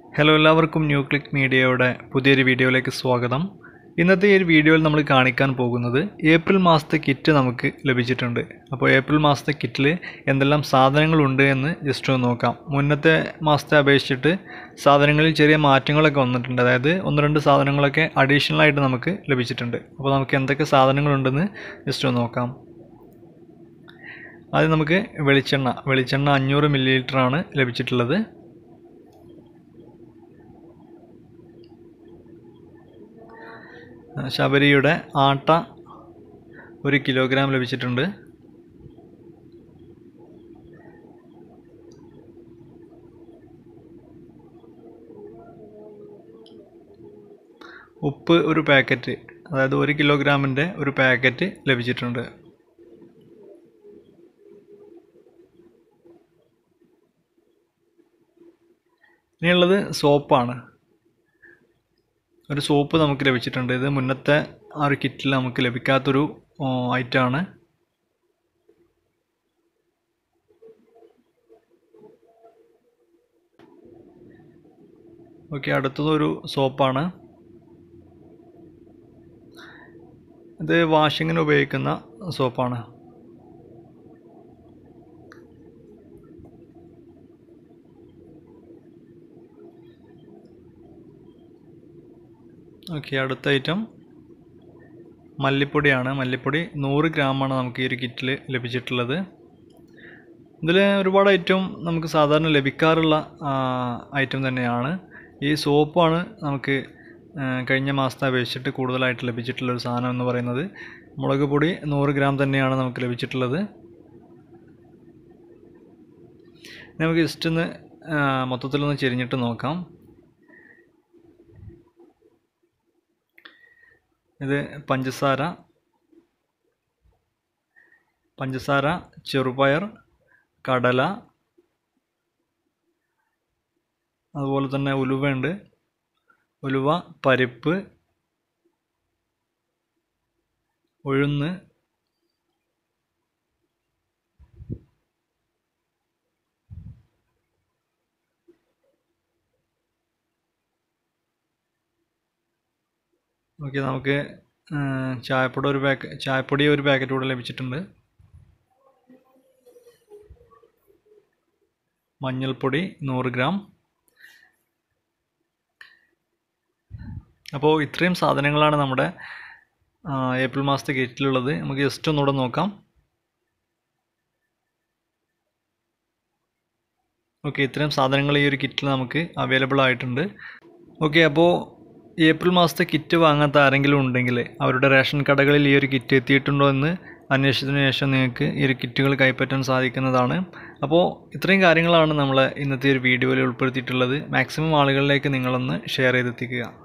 hello എല്ലാവർക്കും new click മീഡിയയുടെ പുതിയൊരു വീഡിയോയിലേക്ക് സ്വാഗതം ഇന്നത്തെ ഈ ഒരു വീഡിയോയിൽ നമ്മൾ കാണിക്കാൻ പോകുന്നത് ഏപ്രിൽ മാസത്തെ കിറ്റ് നമുക്ക് ലഭിച്ചിട്ടുണ്ട് അപ്പോൾ ഏപ്രിൽ മാസത്തെ കിറ്റിൽ എന്തെല്ലാം സാധനങ്ങളുണ്ട് എന്ന് ജസ്റ്റ് ഒന്ന് നോക്കാം മുന്നത്തെ മാസത്തെ അപേക്ഷിച്ചിട്ട് സാധനങ്ങളിൽ ചെറിയ മാറ്റങ്ങളൊക്കെ വന്നിട്ടുണ്ട് അതായത് ഒന്ന് രണ്ട് സാധനങ്ങളൊക്കെ അഡീഷണൽ ആയിട്ട് നമുക്ക് ലഭിച്ചിട്ടുണ്ട് അപ്പോൾ നമുക്ക് എന്തൊക്കെ സാധനങ്ങളുണ്ടെന്ന് ജസ്റ്റ് ഒന്ന് നോക്കാം ആദ്യം നമുക്ക് വെളിച്ചെണ്ണ വെളിച്ചെണ്ണ അഞ്ഞൂറ് മില്ലി ലിറ്ററാണ് ലഭിച്ചിട്ടുള്ളത് ശബരിയുടെ ആട്ട ഒരു കിലോഗ്രാം ലഭിച്ചിട്ടുണ്ട് ഉപ്പ് ഒരു പാക്കറ്റ് അതായത് ഒരു കിലോഗ്രാമിൻ്റെ ഒരു പാക്കറ്റ് ലഭിച്ചിട്ടുണ്ട് ഇനിയുള്ളത് സോപ്പാണ് ഒരു സോപ്പ് നമുക്ക് ലഭിച്ചിട്ടുണ്ട് ഇത് മുന്നത്തെ ആ ഒരു കിറ്റിൽ നമുക്ക് ലഭിക്കാത്തൊരു ഐറ്റമാണ് ഓക്കെ അടുത്തതൊരു സോപ്പാണ് ഇത് വാഷിങ്ങിന് ഉപയോഗിക്കുന്ന സോപ്പാണ് ഓക്കെ അടുത്ത ഐറ്റം മല്ലിപ്പൊടിയാണ് മല്ലിപ്പൊടി നൂറ് ഗ്രാമാണ് നമുക്ക് ഈ ഒരു കിറ്റിൽ ലഭിച്ചിട്ടുള്ളത് ഇതിൽ ഒരുപാട് ഐറ്റം നമുക്ക് സാധാരണ ലഭിക്കാറുള്ള ഐറ്റം തന്നെയാണ് ഈ സോപ്പാണ് നമുക്ക് കഴിഞ്ഞ മാസത്തെ അപേക്ഷിച്ചിട്ട് കൂടുതലായിട്ട് ലഭിച്ചിട്ടുള്ള ഒരു സാധനം എന്ന് പറയുന്നത് മുളക് പൊടി നൂറ് ഗ്രാം തന്നെയാണ് നമുക്ക് ലഭിച്ചിട്ടുള്ളത് നമുക്ക് ജസ്റ്റ് ഒന്ന് മൊത്തത്തിലൊന്ന് ചെരിഞ്ഞിട്ട് നോക്കാം ഇത് പഞ്ചസാര പഞ്ചസാര ചെറുപയർ കടല അതുപോലെ തന്നെ ഉലുവയുണ്ട് ഉലുവ പരിപ്പ് ഉഴുന്ന് ഓക്കെ നമുക്ക് ചായപ്പൊടി ഒരു പാക്ക് ചായപ്പൊടി ഒരു പാക്കറ്റ് കൂടെ ലഭിച്ചിട്ടുണ്ട് മഞ്ഞൾപ്പൊടി നൂറ് ഗ്രാം അപ്പോൾ ഇത്രയും സാധനങ്ങളാണ് നമ്മുടെ ഏപ്രിൽ മാസത്തെ കിറ്റിലുള്ളത് നമുക്ക് ജസ്റ്റ് ഒന്നുകൂടെ നോക്കാം ഓക്കെ ഇത്രയും സാധനങ്ങൾ ഈ ഒരു കിറ്റിൽ നമുക്ക് അവൈലബിൾ ആയിട്ടുണ്ട് ഓക്കെ അപ്പോൾ ഏപ്രിൽ മാസത്തെ കിറ്റ് വാങ്ങാത്ത ആരെങ്കിലും ഉണ്ടെങ്കിൽ അവരുടെ റേഷൻ കടകളിൽ ഈ ഒരു കിറ്റ് എത്തിയിട്ടുണ്ടോ എന്ന് അന്വേഷിച്ചതിന് ശേഷം നിങ്ങൾക്ക് ഈ ഒരു കിറ്റുകൾ കൈപ്പറ്റാൻ സാധിക്കുന്നതാണ് അപ്പോൾ ഇത്രയും കാര്യങ്ങളാണ് നമ്മൾ ഇന്നത്തെ ഒരു വീഡിയോയിൽ ഉൾപ്പെടുത്തിയിട്ടുള്ളത് മാക്സിമം ആളുകളിലേക്ക് നിങ്ങളൊന്ന് ഷെയർ ചെയ്തെത്തിക്കുക